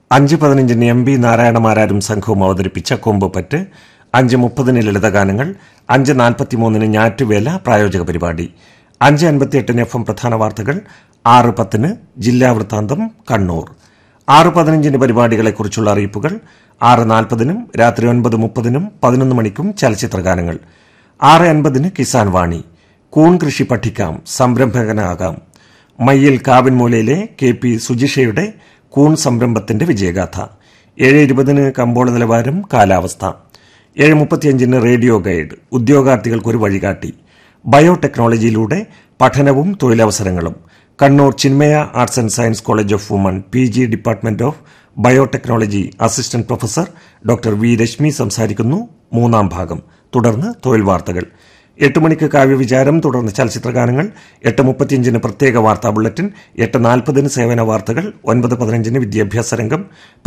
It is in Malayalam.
അഞ്ച് പതിനഞ്ചിന് എം ബി നാരായണമാരാരും സംഘവും അവതരിപ്പിച്ച കൊമ്പുപറ്റ് അഞ്ച് മുപ്പതിന് ലളിതഗാനങ്ങൾ അഞ്ച് നാൽപ്പത്തിമൂന്നിന് ഞാറ്റുവേല പ്രായോജക പരിപാടി അഞ്ച് അൻപത്തിയെട്ടിന് എഫ് എം പ്രധാന വാർത്തകൾ ആറ് പത്തിന് ജില്ലാ വൃത്താന്തം കണ്ണൂർ ആറ് പതിനഞ്ചിന് പരിപാടികളെക്കുറിച്ചുള്ള അറിയിപ്പുകൾ ആറ് നാൽപ്പതിനും രാത്രി ഒൻപത് മുപ്പതിനും പതിനൊന്ന് മണിക്കും ചലച്ചിത്രഗാനങ്ങൾ ആറ് അൻപതിന് കിസാൻ വാണി കൂൺ കൃഷി പഠിക്കാം സംരംഭകനാകാം മയ്യിൽ കാവിൻമൂലയിലെ കെ പി സുജിഷയുടെ കൂൺ സംരംഭത്തിന്റെ വിജയഗാഥ ഏഴ് ഇരുപതിന് കമ്പോള നിലവാരം കാലാവസ്ഥ ഏഴ് മുപ്പത്തിയഞ്ചിന് റേഡിയോ ഗൈഡ് ഉദ്യോഗാർത്ഥികൾക്കൊരു വഴികാട്ടി ബയോടെക്നോളജിയിലൂടെ പഠനവും തൊഴിലവസരങ്ങളും Kannur Chinmaya arts and science college of women P G department of biotechnology assistant professor doctor V Rashmi സംസാരിക്കുന്നു മൂന്നാം ഭാഗം തുടർന്ന് തൊഴിൽ വാർത്തകൾ എട്ട് മണിക്ക് കാവ്യവിചാരം തുടർന്ന് ചലച്ചിത്രഗാനങ്ങൾ എട്ട് മുപ്പത്തിയഞ്ചിന് പ്രത്യേക വാർത്താ ബുള്ളറ്റിൻ എട്ട് നാൽപ്പതിന് സേവന വാർത്തകൾ ഒൻപത് പതിനഞ്ചിന് വിദ്യാഭ്യാസ രംഗം